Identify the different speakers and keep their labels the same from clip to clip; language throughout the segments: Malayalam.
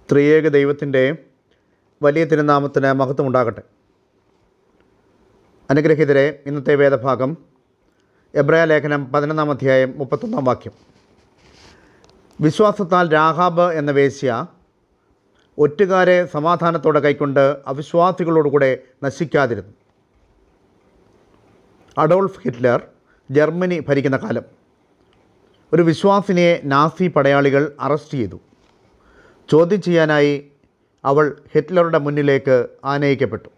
Speaker 1: ത്രിയേക ദൈവത്തിൻ്റെ വലിയ തിരുനാമത്തിന് മഹത്വമുണ്ടാകട്ടെ അനുഗ്രഹീതരെ ഇന്നത്തെ വേദഭാഗം എബ്രായ ലേഖനം പതിനൊന്നാം അധ്യായം മുപ്പത്തൊന്നാം വാക്യം വിശ്വാസത്താൽ രാഹാബ് എന്ന വേശ്യ ഒറ്റുകാരെ സമാധാനത്തോടെ കൈക്കൊണ്ട് അവിശ്വാസികളോടുകൂടെ നശിക്കാതിരുന്നു അഡോൾഫ് ഹിറ്റ്ലർ ജർമ്മനി ഭരിക്കുന്ന കാലം ഒരു വിശ്വാസിനിയെ നാസി പടയാളികൾ അറസ്റ്റ് ചെയ്തു ചോദ്യം ചെയ്യാനായി അവൾ ഹിറ്റ്ലറുടെ മുന്നിലേക്ക് ആനയിക്കപ്പെട്ടു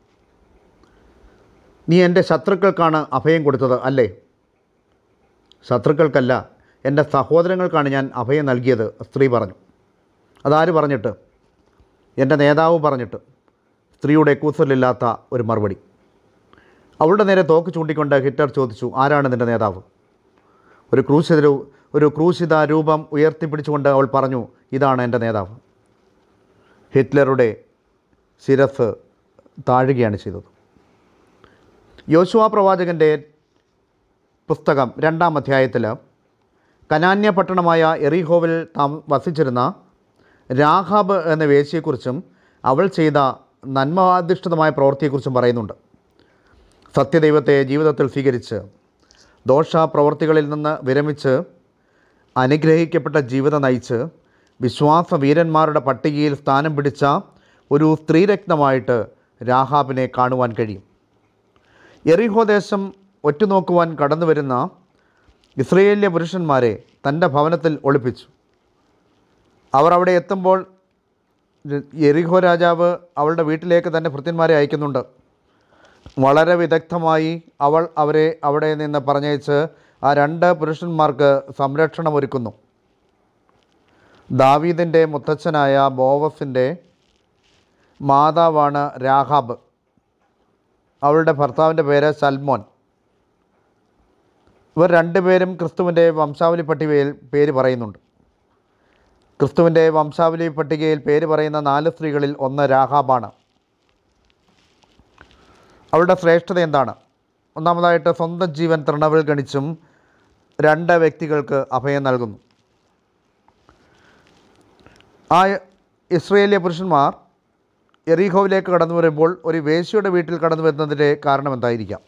Speaker 1: നീ എൻ്റെ ശത്രുക്കൾക്കാണ് അഭയം കൊടുത്തത് അല്ലേ ശത്രുക്കൾക്കല്ല എൻ്റെ സഹോദരങ്ങൾക്കാണ് ഞാൻ അഭയം നൽകിയത് സ്ത്രീ പറഞ്ഞു അതാര് പറഞ്ഞിട്ട് എൻ്റെ നേതാവ് പറഞ്ഞിട്ട് സ്ത്രീയുടെ കൂസലില്ലാത്ത ഒരു മറുപടി അവളുടെ നേരെ തോക്ക് ചൂണ്ടിക്കൊണ്ട് ഹിറ്റ്ലർ ചോദിച്ചു ആരാണ് നിൻ്റെ നേതാവ് ഒരു ക്രൂശിത രൂ- ഒരു ക്രൂശിത രൂപം ഉയർത്തിപ്പിടിച്ചുകൊണ്ട് അവൾ പറഞ്ഞു ഇതാണ് എൻ്റെ നേതാവ് ഹിറ്റ്ലറുടെ ശിരസ് താഴുകയാണ് ചെയ്തത് യോശുവ പ്രവാചകൻ്റെ പുസ്തകം രണ്ടാം അധ്യായത്തിൽ കനാന്യ പട്ടണമായ എറിഹോവിൽ താം വസിച്ചിരുന്ന രാഹാബ് എന്ന വേശ്യയെക്കുറിച്ചും അവൾ ചെയ്ത നന്മാധിഷ്ഠിതമായ പ്രവൃത്തിയെക്കുറിച്ചും പറയുന്നുണ്ട് സത്യദൈവത്തെ ജീവിതത്തിൽ സ്വീകരിച്ച് ദോഷ പ്രവൃത്തികളിൽ നിന്ന് വിരമിച്ച് അനുഗ്രഹിക്കപ്പെട്ട ജീവിതം നയിച്ച് വിശ്വാസ വീരന്മാരുടെ പട്ടികയിൽ സ്ഥാനം പിടിച്ച ഒരു സ്ത്രീരത്നമായിട്ട് രാഹാബിനെ കാണുവാൻ കഴിയും എറിഹോ ദേശം ഒറ്റുനോക്കുവാൻ കടന്നു വരുന്ന ഇസ്രയേലിയ പുരുഷന്മാരെ തൻ്റെ ഭവനത്തിൽ ഒളിപ്പിച്ചു അവർ അവിടെ എത്തുമ്പോൾ എറിഹോ രാജാവ് അവളുടെ വീട്ടിലേക്ക് തൻ്റെ ഭൃത്യന്മാരെ അയക്കുന്നുണ്ട് വളരെ വിദഗ്ധമായി അവൾ അവരെ അവിടെ നിന്ന് പറഞ്ഞയച്ച് ആ രണ്ട് പുരുഷന്മാർക്ക് സംരക്ഷണം ഒരുക്കുന്നു ദാവീദിൻ്റെ മുത്തച്ഛനായ ബോവസിൻ്റെ മാതാവാണ് രാഹാബ് അവളുടെ ഭർത്താവിൻ്റെ പേര് സൽമോൻ ഇവർ രണ്ടുപേരും ക്രിസ്തുവിൻ്റെ വംശാവലി പട്ടികയിൽ പേര് പറയുന്നുണ്ട് ക്രിസ്തുവിൻ്റെ വംശാവലി പട്ടികയിൽ പേര് പറയുന്ന നാല് സ്ത്രീകളിൽ ഒന്ന് രാഹാബാണ് അവളുടെ ശ്രേഷ്ഠത എന്താണ് ഒന്നാമതായിട്ട് സ്വന്തം ജീവൻ തൃണവിൽ ഗണിച്ചും രണ്ട് വ്യക്തികൾക്ക് അഭയം നൽകുന്നു ആ ഇസ്രയേലിയ പുരുഷന്മാർ എറീഹോവിലേക്ക് കടന്നു വരുമ്പോൾ ഒരു വേശ്യയുടെ വീട്ടിൽ കടന്നു വരുന്നതിൻ്റെ കാരണം എന്തായിരിക്കാം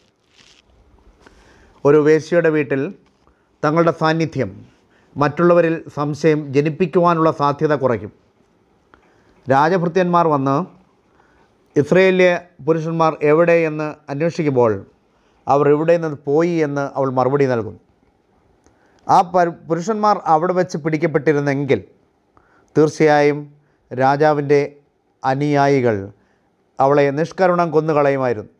Speaker 1: ഒരു വേശ്യയുടെ വീട്ടിൽ തങ്ങളുടെ സാന്നിധ്യം മറ്റുള്ളവരിൽ സംശയം ജനിപ്പിക്കുവാനുള്ള സാധ്യത കുറയ്ക്കും രാജഭൃത്യന്മാർ വന്ന് ഇസ്രയേലിയ പുരുഷന്മാർ എവിടെ എന്ന് അന്വേഷിക്കുമ്പോൾ അവർ എവിടെ നിന്ന് പോയി എന്ന് അവൾ മറുപടി നൽകുന്നു ആ പരു- പുരുഷന്മാർ അവിടെ വെച്ച് പിടിക്കപ്പെട്ടിരുന്നെങ്കിൽ തീർച്ചയായും രാജാവിൻ്റെ അനുയായികൾ അവളെ നിഷ്കരുണം കൊന്നുകളയുമായിരുന്നു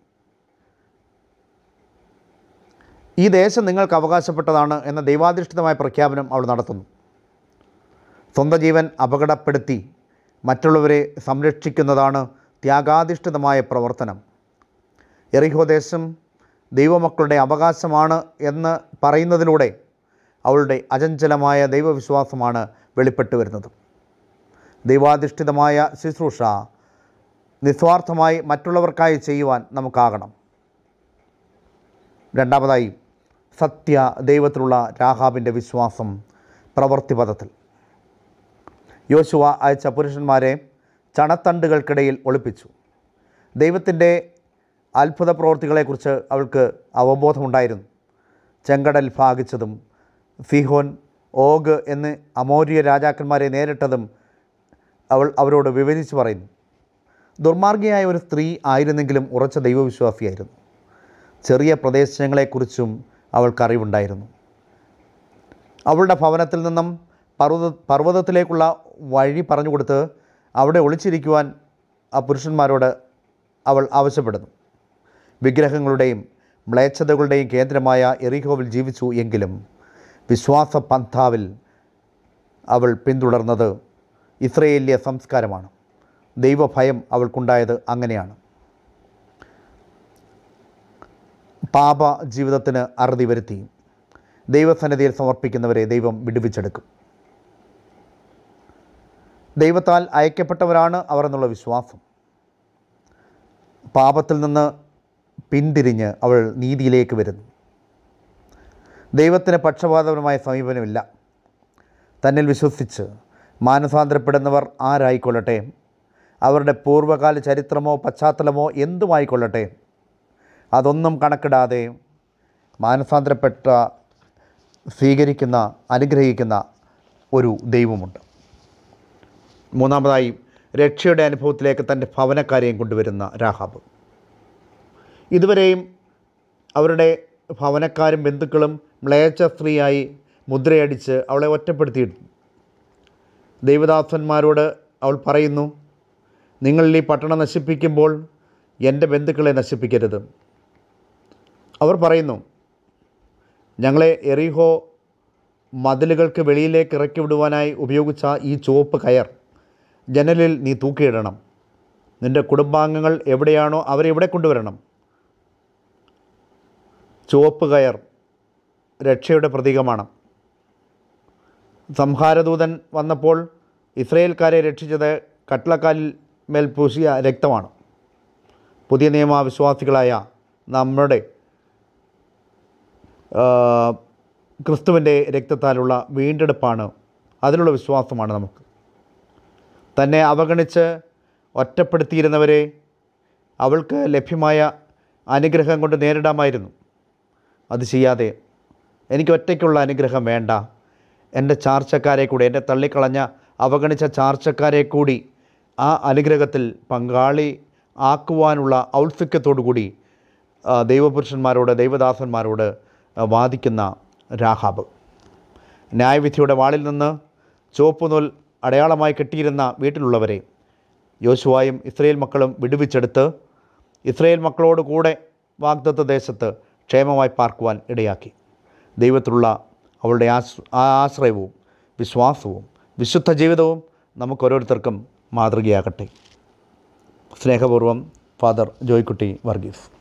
Speaker 1: ഈ ദേശം നിങ്ങൾക്ക് അവകാശപ്പെട്ടതാണ് എന്ന ദൈവാധിഷ്ഠിതമായ പ്രഖ്യാപനം അവൾ നടത്തുന്നു സ്വന്തം ജീവൻ അപകടപ്പെടുത്തി മറ്റുള്ളവരെ സംരക്ഷിക്കുന്നതാണ് ത്യാഗാധിഷ്ഠിതമായ പ്രവർത്തനം എറിഹോ ദേശം ദൈവമക്കളുടെ അവകാശമാണ് എന്ന് പറയുന്നതിലൂടെ അവളുടെ അചഞ്ചലമായ ദൈവവിശ്വാസമാണ് വെളിപ്പെട്ടു വരുന്നത് ദൈവാധിഷ്ഠിതമായ ശുശ്രൂഷ നിസ്വാർത്ഥമായി മറ്റുള്ളവർക്കായി ചെയ്യുവാൻ നമുക്കാകണം രണ്ടാമതായി സത്യ ദൈവത്തിലുള്ള രാഹാബിൻ്റെ വിശ്വാസം പ്രവൃത്തിപഥത്തിൽ യോശുവ അയച്ച പുരുഷന്മാരെ ചണത്തണ്ടുകൾക്കിടയിൽ ഒളിപ്പിച്ചു ദൈവത്തിൻ്റെ അത്ഭുത പ്രവൃത്തികളെക്കുറിച്ച് അവൾക്ക് അവബോധമുണ്ടായിരുന്നു ചെങ്കടൽ ഭാഗിച്ചതും സിഹോൻ ഓഗ് എന്ന് അമോരിയ രാജാക്കന്മാരെ നേരിട്ടതും അവൾ അവരോട് വിവരിച്ച് പറയുന്നു ദുർമാർഗിയായ ഒരു സ്ത്രീ ആയിരുന്നെങ്കിലും ഉറച്ച ദൈവവിശ്വാസിയായിരുന്നു ചെറിയ പ്രദേശങ്ങളെക്കുറിച്ചും അവൾക്കറിവുണ്ടായിരുന്നു അവളുടെ ഭവനത്തിൽ നിന്നും പർവ്വത പർവ്വതത്തിലേക്കുള്ള വഴി പറഞ്ഞു കൊടുത്ത് അവിടെ ഒളിച്ചിരിക്കുവാൻ ആ പുരുഷന്മാരോട് അവൾ ആവശ്യപ്പെടുന്നു വിഗ്രഹങ്ങളുടെയും മ്ലേച്ഛതകളുടെയും കേന്ദ്രമായ എറിഹോവിൽ ജീവിച്ചു എങ്കിലും വിശ്വാസ പന്ഥാവിൽ അവൾ പിന്തുടർന്നത് ഇസ്രയേലിയ സംസ്കാരമാണ് ദൈവഭയം അവൾക്കുണ്ടായത് അങ്ങനെയാണ് പാപ ജീവിതത്തിന് അറുതി വരുത്തി ദൈവസന്നിധിയിൽ സമർപ്പിക്കുന്നവരെ ദൈവം വിടുവിച്ചെടുക്കും ദൈവത്താൽ അയക്കപ്പെട്ടവരാണ് അവർ എന്നുള്ള വിശ്വാസം പാപത്തിൽ നിന്ന് പിന്തിരിഞ്ഞ് അവൾ നീതിയിലേക്ക് വരുന്നു ദൈവത്തിന് പക്ഷപാതപരമായ സമീപനമില്ല തന്നിൽ വിശ്വസിച്ച് മാനസാന്തരപ്പെടുന്നവർ ആരായിക്കൊള്ളട്ടെ അവരുടെ പൂർവ്വകാല ചരിത്രമോ പശ്ചാത്തലമോ എന്തുമായിക്കൊള്ളട്ടെ അതൊന്നും കണക്കിടാതെ മാനസാന്തരപ്പെട്ട സ്വീകരിക്കുന്ന അനുഗ്രഹിക്കുന്ന ഒരു ദൈവമുണ്ട് മൂന്നാമതായി രക്ഷയുടെ അനുഭവത്തിലേക്ക് തൻ്റെ ഭവനക്കാരെയും കൊണ്ടുവരുന്ന രാഹാബ് ഇതുവരെയും അവരുടെ ഭവനക്കാരും ബന്ധുക്കളും മ്ലേച്ഛ സ്ത്രീയായി മുദ്രയടിച്ച് അവളെ ഒറ്റപ്പെടുത്തിയിരുന്നു ദൈവദാസന്മാരോട് അവൾ പറയുന്നു നിങ്ങൾ ഈ പട്ടണം നശിപ്പിക്കുമ്പോൾ എൻ്റെ ബന്ധുക്കളെ നശിപ്പിക്കരുത് അവർ പറയുന്നു ഞങ്ങളെ എറിഹോ മതിലുകൾക്ക് വെളിയിലേക്ക് ഇറക്കി വിടുവാനായി ഉപയോഗിച്ച ഈ ചുവപ്പ് കയർ ജനലിൽ നീ തൂക്കിയിടണം നിൻ്റെ കുടുംബാംഗങ്ങൾ എവിടെയാണോ അവരെ ഇവിടെ കൊണ്ടുവരണം ചുവപ്പ് കയർ രക്ഷയുടെ പ്രതീകമാണ് സംഹാരദൂതൻ വന്നപ്പോൾ ഇസ്രയേൽക്കാരെ രക്ഷിച്ചത് കട്ലക്കാലിൽ മേൽ പൂശിയ രക്തമാണ് പുതിയ നിയമവിശ്വാസികളായ നമ്മുടെ ആ, ക്രിസ്തുവിൻ്റെ രക്തത്താലുള്ള വീണ്ടെടുപ്പാണ് അതിലുള്ള വിശ്വാസമാണ് നമുക്ക് തന്നെ അവഗണിച്ച് ഒറ്റപ്പെടുത്തിയിരുന്നവരെ അവൾക്ക് ലഭ്യമായ അനുഗ്രഹം കൊണ്ട് നേരിടാമായിരുന്നു അത് ചെയ്യാതെ എനിക്ക് ഒറ്റയ്ക്കുള്ള അനുഗ്രഹം വേണ്ട എൻ്റെ ചാർച്ചക്കാരെ കൂടി എൻ്റെ തള്ളിക്കളഞ്ഞ അവഗണിച്ച ചാർച്ചക്കാരെ കൂടി ആ അനുഗ്രഹത്തിൽ പങ്കാളി ആക്കുവാനുള്ള ഔത്സുക്യത്തോടു കൂടി ആ, ദൈവപുരുഷന്മാരോട് ദൈവദാസന്മാരോട് ആ, വാദിക്കുന്ന രാഹാബ് ന്യായവിധിയുടെ വാളിൽ നിന്ന് ചുവപ്പ് നൂൽ അടയാളമായി കെട്ടിയിരുന്ന വീട്ടിലുള്ളവരെ യോശുവായും ഇസ്രയേൽ മക്കളും വിടുവിച്ചെടുത്ത് ഇസ്രയേൽ മക്കളോട് കൂടെ വാഗ്ദത്ത ദേശത്ത് ക്ഷേമമായി പാർക്കുവാൻ ഇടയാക്കി ദൈവത്തിലുള്ള അവളുടെ ആശ്ര ആ ആശ്രയവും വിശ്വാസവും വിശുദ്ധ ജീവിതവും നമുക്ക് ഓരോരുത്തർക്കും മാതൃകയാകട്ടെ സ്നേഹപൂർവ്വം ഫാദർ ജോയ്ക്കുട്ടി വർഗീസ്